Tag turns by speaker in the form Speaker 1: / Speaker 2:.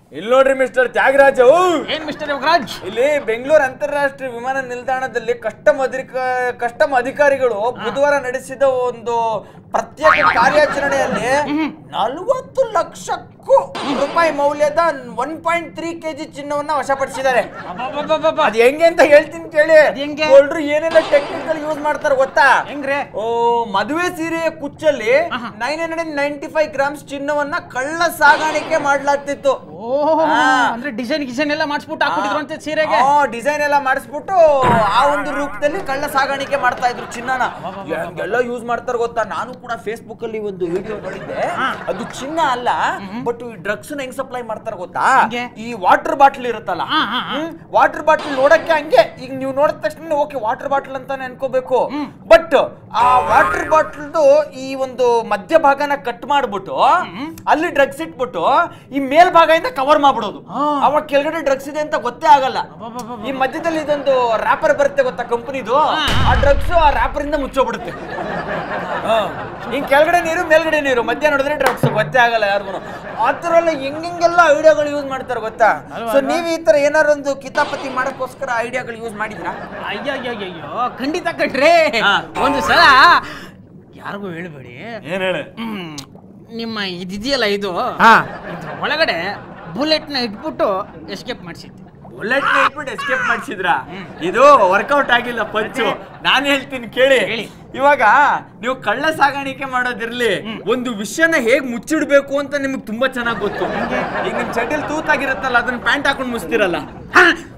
Speaker 1: ಇಲ್ಲಿ ನೋಡ್ರಿ ಮಿಸ್ಟರ್ ತ್ಯಾಗರಾಜ್
Speaker 2: ಏನ್ ಮಿಸ್ಟರ್ ಯೋಗರಾಜ್
Speaker 1: ಇಲ್ಲಿ ಬೆಂಗಳೂರು ಅಂತಾರಾಷ್ಟ್ರೀಯ ವಿಮಾನ ನಿಲ್ದಾಣದಲ್ಲಿ ಕಸ್ಟಮ್ ಅಧಿಕ ಕಸ್ಟಮ್ ಅಧಿಕಾರಿಗಳು ಬುಧವಾರ ನಡೆಸಿದ ಒಂದು ಪ್ರತ್ಯೇಕ ಕಾರ್ಯಾಚರಣೆಯಲ್ಲಿ ನಲವತ್ತು ಲಕ್ಷಕ್ಕೂ ರೂಪಾಯಿ ಮೌಲ್ಯದ ಒನ್ ಪಾಯಿಂಟ್ ತ್ರೀ ಕೆಜಿ ಚಿನ್ನವನ್ನ ವಶಪಡಿಸಿದ್ದಾರೆ
Speaker 2: ಅಬ್ಬಬ್ಬಬ್ಬಬ್ಬ.
Speaker 1: ಅದ್ ಹೆಂಗೆ ಅಂತ ಹೇಳ್ತೀನಿ ಕೇಳಿ
Speaker 2: ಅದ್ ಹೆಂಗೆ?
Speaker 1: ಕೊಲ್ರು ಏನೆಲ್ಲ ಟೆಕ್ನಿಕಲ್ ಯೂಸ್ ಮಾಡ್ತಾರೆ ಗೊತ್ತಾ
Speaker 2: ಹೆಂಗ್ರೆ
Speaker 1: ಓ ಮದುವೆ ಸೀರೆಯ ಕುಚ್ಚಲ್ಲಿ nine hundred ninety five grams ಚಿನ್ನವನ್ನ ಕಳ್ಳ ಸಾಗಾಣಿಕೆ ಮಾಡ್ಲಾಗ್ತಿತ್ತು
Speaker 2: ಓಹ್
Speaker 1: ಹಾ.
Speaker 2: ಅಂದ್ರೆ ಡಿಸೈನ್ ಗಿಸೈನ್ ಎಲ್ಲ ಮಾಡಿಸ್ಬಿಟ್ಟು ಹಾಕ್ಬಿಟ್ಟಿದ್ರು ಅಂತ ಸೀರೆಗೆ
Speaker 1: ಡಿಸೈನ್ ಎಲ್ಲ ಮಾಡಿಸ್ಬಿಟ್ಟು ಆ ಒಂದು ರೂಪದಲ್ಲಿ ಕಳ್ಳ ಸಾಗಾಣಿಕೆ ಮಾಡ್ತಾ ಇದ್ರು ಚಿನ್ನನ ಎಲ್ಲ ಯೂಸ್ ಮಾಡ್ತಾರೆ ಗೊತ್ತಾ ನಾನು ಕೂಡ ಫೇಸ್ಬುಕ್ ಅಲ್ಲಿ ಒಂದು ವಿಡಿಯೋ ನೋಡಿದ್ದೆ ಅದು ಚಿನ್ನ ಅಲ್ಲ ಬಟ್ ಈ ಡ್ರಗ್ಸ್ ಹೆಂಗ್ ಸಪ್ಲೈ ಮಾಡ್ತಾರೆ ಗೊತ್ತಾ
Speaker 2: ಹೆಂಗೆ?
Speaker 1: ಈ ವಾಟರ್ ಬಾಟಲ್ ಇರುತ್ತಲ್ಲ
Speaker 2: ಹಾ, ಹಾ, ಹಾ.
Speaker 1: ವಾಟರ್ ಬಾಟಲ್ ನೋಡಕ್ಕೆ ಹಂಗೆ ಈಗ ನೀವು ನೋಡಿದ ತಕ್ಷಣ ಓಕೆ ವಾಟರ್ ಬಾಟಲ್ ಅಂತಾನೆ ಅನ್ಕೋಬೇಕು ಬಟ್ ಆ ವಾಟರ್ ಬಾಟಲ್ದು ಈ ಒಂದು ಮಧ್ಯಭಾಗನ ಕಟ್ ಮಾಡ್ಬಿಟ್ಟು ಅಲ್ಲಿ ಡ್ರಗ್ಸ್ ಇಟ್ಬಿಟ್ಟು ಈ ಮೇಲ್ಭಾಗದಿಂದ ಕವರ್ ಮಾಡ್ಬಿಡೋದು ಅವಾಗ ಕೆಳಗಡೆ ಡ್ರಗ್ಸ್ ಇದೆ ಅಂತ ಗೊತ್ತೇ ಆಗಲ್ಲ ಈ ಮಧ್ಯದಲ್ಲಿ ಇದೊಂದು ರ್ಯಾಪರ್ ಬರುತ್ತೆ ಗೊತ್ತಾ ಕಂಪನಿದು ಆ ಡ್ರಗ್ಸ್ ಆ ರ್ಯಾಪರ್ ಇಂದ ಮುಚ್ಚೋಗ್ಬಿಡುತ್ತೆ ಹಿಂಗ್ ಕೆಳಗಡೆ ನೀರು ಮೇಲ್ಗಡೆ ನೀರು ಮಧ್ಯ ನೋಡಿದ್ರೆ ಡ್ರಗ್ಸ್ ಗೊತ್ತೇ ಆಗಲ್ಲ ಯಾರಿಗೂ ಆ ಥರ ಎಲ್ಲ ಹೆಂಗೆಲ್ಲ ಐಡಿಯಾಗಳು ಯೂಸ್ ಮಾಡ್ತಾರೆ ಗೊತ್ತಾ ಸೊ ನೀವು ಈ ತರ ಏನಾರು ಒಂದು ಕಿತಾಪತಿ ಮಾಡಕ್ಕೋಸ್ಕರ ಐಡಿಯಾಗಳು ಯೂಸ್ ಮಾಡಿದ್ರಾ
Speaker 2: ಅಯ್ಯಯ್ಯಯ್ಯೋ ಖಂಡಿತ ಕಟ್ರಿ
Speaker 1: ಹಾ.
Speaker 2: ಒಂದು ಸಲ ಯಾರಿಗೂ ಹೇಳ್ಬೇಡಿ
Speaker 1: ಏನ್ ಹೇಳಿ
Speaker 2: ಹ್ಮ್, ನಿಮ್ಮ ಇದಿದೆಯಲ್ಲ ಇದು
Speaker 1: ಹಾ
Speaker 2: ಇದ್ರ ಒಳಗಡೆ ಬುಲೆಟ್ ನ ಇಟ್ಬಿಟ್ಟು ಎಸ್ಕೇಪ್ ಮಾಡಿಸಿದ್ದೆ
Speaker 1: ಬುಲೆಟ್ ಇಟ್ಬಿಟ್ಟು ಎಸ್ಕೇಪ್ ಮಾಡಿಸಿದ್ರ ಇದು ವರ್ಕೌಟ್ ಆಗಿಲ್ಲ ಪಂಚು ನಾನು ಹೇಳ್ತೀನಿ ಕೇಳಿ
Speaker 2: ಹೇಳಿ.
Speaker 1: ಇವಾಗ ನೀವು ಕಳ್ಳ ಸಾಗಾಣಿಕೆ ಮಾಡೋದಿರ್ಲಿ ಒಂದು ವಿಷಯನ ಹೇಗ್ ಮುಚ್ಚಿಡ್ಬೇಕು ಅಂತ ನಿಮ್ಗೆ ತುಂಬಾ ಚೆನ್ನಾಗಿ ಗೊತ್ತು ಈಗ ನಿಮ್ ಚಡ್ಡಿಲ್ ತೂತಾಗಿರುತ್ತಲ್ಲ ಅದನ್ನ ಪ್ಯಾಂಟ್ ಹಾಕೊಂಡು ಮುಚ್ತಿರಲ್ಲ
Speaker 2: ಹಾ